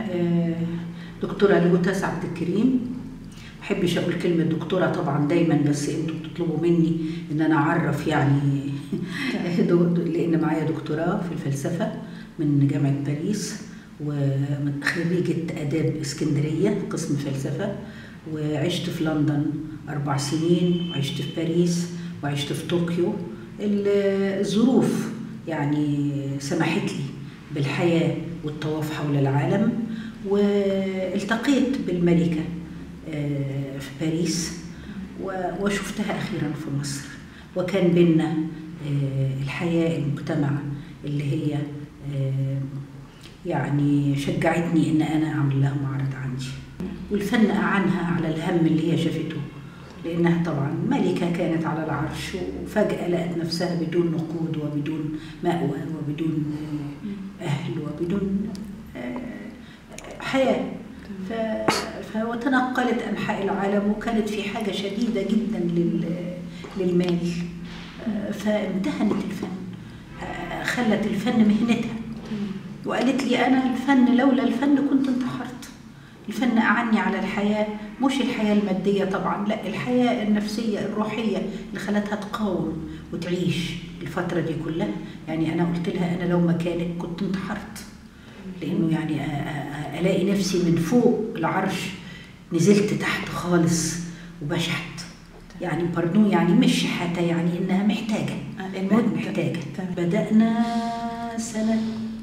آه، دكتورة لوتس عبد الكريم محبش اقول كلمة دكتورة طبعا دايما بس انتوا بتطلبوا مني ان انا اعرف يعني دو- دو- لان معايا دكتوراه في الفلسفة من جامعة باريس وخريجة آداب اسكندرية قسم فلسفة وعشت في لندن أربع سنين وعشت في باريس وعشت في طوكيو ال- الظروف يعني سمحت لي بالحياة والطواف حول العالم والتقيت بالملكة آه، في باريس و- وشفتها أخيرا في مصر وكان بينا آه، الحياة المجتمع اللي هي آه، يعني شجعتني ان انا اعمل لها معرض عندي والفن اعانها على الهم اللي هي شافته لانها طبعا ملكه كانت على العرش وفجاه لقت نفسها بدون نقود وبدون مأوى وبدون آه، اهل وبدون آه، حياه ف... ف- وتنقلت انحاء العالم وكانت في حاجه شديده جدا لل... للمال آه، فامتهنت الفن آه، خلت الفن مهنتها وقالت لي انا الفن لولا الفن كنت انتحرت الفن اعني على الحياه مش الحياه الماديه طبعا لا الحياه النفسيه الروحيه اللي خلتها تقاوم وتعيش الفتره دي كلها يعني انا قلت لها انا لو مكانك كنت انتحرت لانه يعني أ- أ- أ- الاقي نفسي من فوق العرش نزلت تحت خالص وبشحت يعني باردون يعني مش شحاته يعني انها محتاجه آه، الموت المدة. محتاجه تمام. بدانا سنه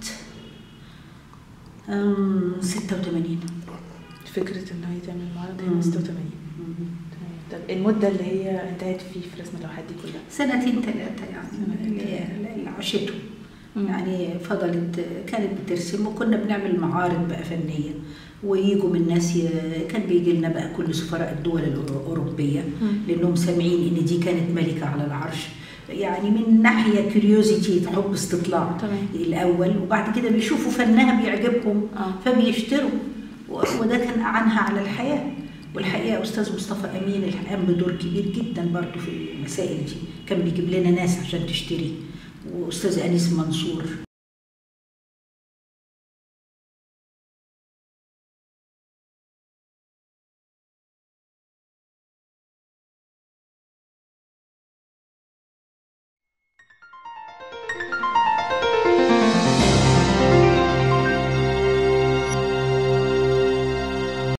أم، 86 فكرة ان هي تعمل معرض مم. هي 86 طب المدة اللي هي انتهت فيه في رسم اللوحات دي كلها سنتين ثلاثة يعني سنتين اللي هي اللي عاشته مم. يعني فضلت كانت بترسم وكنا بنعمل معارض بقى فنية ويجوا من ناس ي... كان بيجي لنا بقى كل سفراء الدول الأوروبية مم. لأنهم سامعين إن دي كانت ملكة على العرش يعني من ناحية كيوريوزيتي حب استطلاع تمام. الأول وبعد كده بيشوفوا فنها بيعجبهم آه. فبيشتروا و- وده كان أعنها على الحياة والحقيقة أستاذ مصطفى أمين اللي قام بدور كبير جدا برضو في المسائل دي كان بيجيب لنا ناس عشان تشتري وأستاذ أنيس منصور